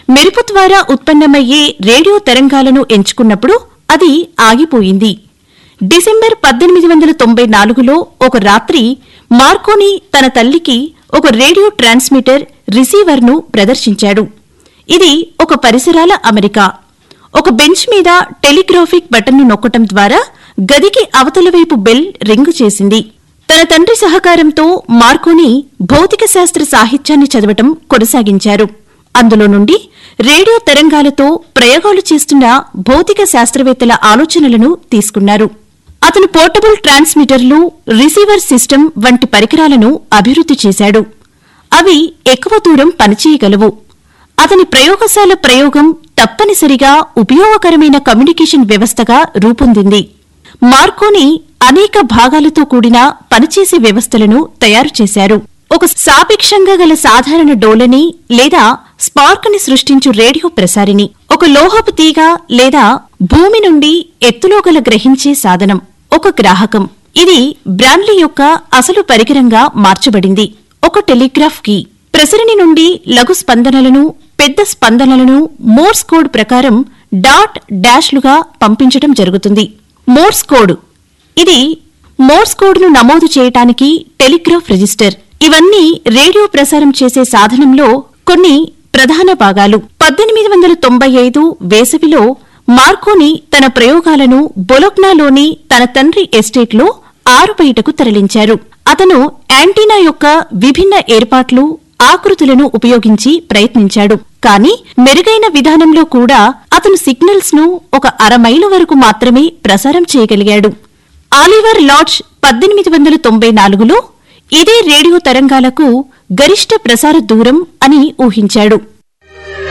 మెరుపు ద్వారా ఉత్పన్నమయ్యే రేడియో తరంగాలను ఎంచుకున్నప్పుడు అది ఆగిపోయింది డిసెంబర్ పద్దెనిమిది వందల తొంభై నాలుగులో ఒక రాత్రి మార్కోని తన తల్లికి ఒక రేడియో ట్రాన్స్మిటర్ రిసీవర్ను ప్రదర్శించాడు ఇది ఒక పరిసరాల అమెరికా ఒక బెంచ్ మీద టెలిగ్రాఫిక్ బటన్ను నొక్కటం ద్వారా గదికి అవతల వైపు బెల్ రింగు చేసింది తన తండ్రి సహకారంతో మార్కోని భౌతిక శాస్త్ర సాహిత్యాన్ని చదవటం కొనసాగించారు అందులో నుండి రేడియో తరంగాలతో ప్రయోగాలు చేస్తున్న భౌతిక శాస్త్రవేత్తల ఆలోచనలను తీసుకున్నారు అతను పోర్టబుల్ ట్రాన్స్మిటర్లు రిసీవర్ సిస్టమ్ వంటి పరికరాలను అభివృద్ధి చేశాడు అవి ఎక్కువ దూరం పనిచేయగలవు అతని ప్రయోగశాల ప్రయోగం తప్పనిసరిగా ఉపయోగకరమైన కమ్యూనికేషన్ వ్యవస్థగా రూపొందింది మార్కోని అనేక భాగాలతో కూడిన పనిచేసే వ్యవస్థలను తయారు చేశారు ఒక సాపేక్షంగా గల సాధారణ డోలని లేదా స్పార్క్ ని సృష్టించు రేడియో ప్రసారిని ఒక లోహపు తీగ లేదా భూమి నుండి ఎత్తులో గల గ్రహించే సాధనం ఒక గ్రాహకం ఇది బ్రాన్లీ యొక్క అసలు పరికరంగా మార్చబడింది ఒక టెలిగ్రాఫ్ కీ ప్రసరణి నుండి లఘు స్పందనలను పెద్ద స్పందనలను మోర్స్ కోడ్ ప్రకారం డాట్ డాష్లుగా పంపించడం జరుగుతుంది మోర్స్ కోడ్ ఇది మోర్స్ కోడ్ ను నమోదు చేయటానికి టెలిగ్రాఫ్ రిజిస్టర్ ఇవన్నీ రేడియో ప్రసారం చేసే సాధనంలో కొన్ని ప్రధాన భాగాలు పద్దెనిమిది వందల తొంభై ఐదు వేసవిలో మార్కోని తన ప్రయోగాలను బొలోగ్నాలోని తన తండ్రి ఎస్టేట్లో ఆరు బయటకు తరలించారు అతను యాంటీనా యొక్క విభిన్న ఏర్పాట్లు ఆకృతులను ఉపయోగించి ప్రయత్నించాడు కానీ మెరుగైన విధానంలో కూడా అతను సిగ్నల్స్ ను ఒక అర మైలు వరకు మాత్రమే ప్రసారం చేయగలిగాడు ఆలివర్ లాడ్జ్ పద్దెనిమిది వందల తొంభై నాలుగులో ఇదే రేడియో తరంగాలకు గరిష్ట ప్రసార దూరం అని ఊహించాడు